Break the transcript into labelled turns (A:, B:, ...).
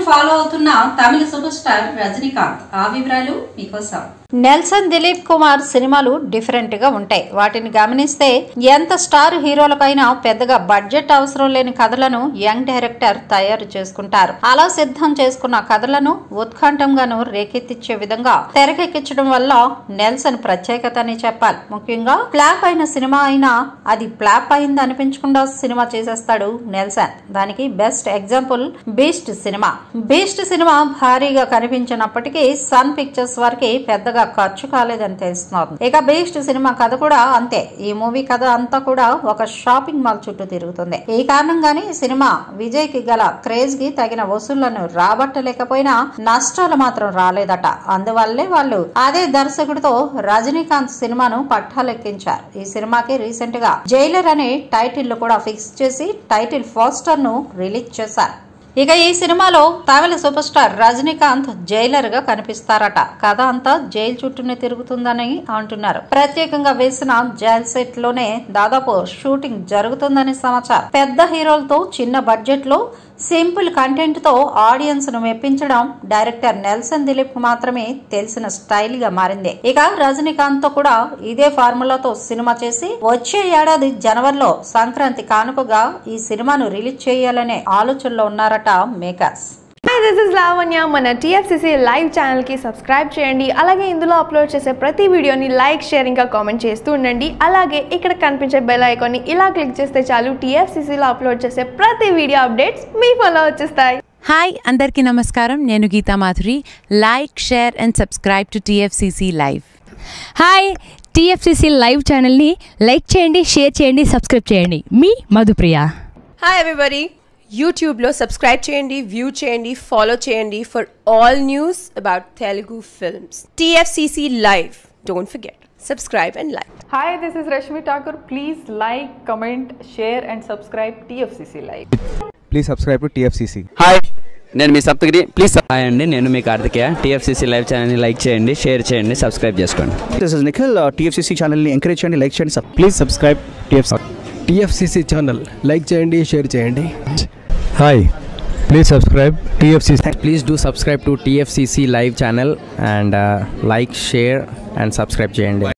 A: Follow అవుతున్న తమిళ super star Rajinikanth ఆ వివరాలు మీకోసం
B: నెల్సన్ దిలీప్ కుమార్ సినిమాలు డిఫరెంట్ గా ఉంటాయి వాటిని గమనిస్తే ఎంత స్టార్ హీరోలకైనా పెద్దగా బడ్జెట్ అవసరం లేని కథలను యంగ్ డైరెక్టర్ తయారు చేసుకుంటారు అలా సిద్ధం చేసుకున్న కథలను ఉత్కంఠంగాను రేకెత్తించే విధంగా తెరకెక్కించడం వల్ల నెల్సన్ ప్రత్యేకత అని చెప్పాలి ముఖ్యంగా ఫ్లాప్ అయిన సినిమా అయినా అది ఫ్లాప్ అయింది అనిపించకుండా సినిమా చేసేస్తాడు నెల్సన్ దానికి బెస్ట్ ఎగ్జాంపుల్ బీస్ట్ సినిమా బీస్ట్ సినిమా భారీగా కనిపించినప్పటికీ సన్ పిక్చర్స్ వారికి పెద్దగా ఖర్చు కాలేదని తెలుస్తోంది ఇక బీస్ట్ సినిమా కథ కూడా అంతే ఈ మూవీ కథ అంతా కూడా ఒక షాపింగ్ మాల్ చుట్టూ తిరుగుతుంది ఈ కారణంగానే ఈ సినిమా విజయ్ కి గల క్రేజ్ కి తగిన వసూళ్లను రాబట్టలేకపోయినా నష్టాలు మాత్రం రాలేదట అందువల్లే వాళ్ళు అదే దర్శకుడితో రజనీకాంత్ సినిమాను పట్టాలెక్కించారు ఈ సినిమాకి రీసెంట్ గా జైలర్ అనే టైటిల్ కూడా ఫిక్స్ చేసి టైటిల్ పోస్టర్ ను రిలీజ్ చేశారు ఇక ఈ సినిమాలో తమిళ సూపర్ స్టార్ రజనీకాంత్ జైలర్ గా కనిపిస్తారట కథ అంతా జైలు చుట్టూనే తిరుగుతుందని అంటున్నారు ప్రత్యేకంగా వేసిన జైల్ సెట్ లోనే దాదాపు షూటింగ్ జరుగుతుందని సమాచారం పెద్ద హీరోలతో చిన్న బడ్జెట్ లో సింపుల్ కంటెంట్ తో ఆడియన్స్ ను మెప్పించడం డైరెక్టర్ నెల్సన్ దిలీప్ కు మాత్రమే తెలిసిన స్టైల్ గా మారింది ఇక రజనీకాంత్ తో కూడా ఇదే ఫార్ములాతో సినిమా చేసి వచ్చే ఏడాది జనవరిలో సంక్రాంతి కానుకగా ఈ సినిమాను రిలీజ్ చేయాలనే ఆలోచనలో ఉన్నారట makers
C: hi this is Lavanya మన టీఎఫ్సిసి లైవ్ ఛానల్కి సబ్స్క్రైబ్ చేయండి అలాగే ఇందులో అప్లోడ్ చేసే ప్రతి వీడియోని లైక్ షేర్ ఇంకా కామెంట్ చేస్తూ ఉండండి అలాగే ఇక్కడ కనిపించే బెల్ ఐకాన్ని ఇలా క్లిక్ చేస్తే చాలు టీఎఫ్సిసిలో అప్లోడ్ చేసే ప్రతి వీడియో అప్డేట్స్ మీ ఫోన్లో వచ్చేస్తాయి
D: హాయ్ అందరికీ నమస్కారం నేను Geetha Madhuri like share and subscribe to TFCC live
E: hi TFCC live ఛానల్ని లైక్ చేయండి షేర్ చేయండి సబ్స్క్రైబ్ చేయండి మీ మధుప్రియ
F: హాయ్ ఎవ్రీబడి యూట్యూబ్లో సబ్స్క్రైబ్ చేయండి వ్యూ చేయండి ఫాలో చేయండి for all news about Telugu films TFCC live don't forget subscribe and like
G: Hi, this is Rashmi Thakur. Please like, comment, share, and subscribe TFCC Live.
H: Please subscribe to TFCC
I: hi నేను మీ Saptagiri please
J: hi అండి నేను మీ Karthikeya TFCC live ఛానల్ని like చేయండి share చేయండి subscribe చేసుకోండి
K: this is Nikhil TFCC ఛానల్ని ఎంకరేజ్ చేయండి లైక్ చేయండి
H: please subscribe TFC
L: TFCC channel like చేయండి షేర్ చేయండి
H: hi please subscribe TFCC
J: please do subscribe to TFCC live channel and like share and subscribe చేయండి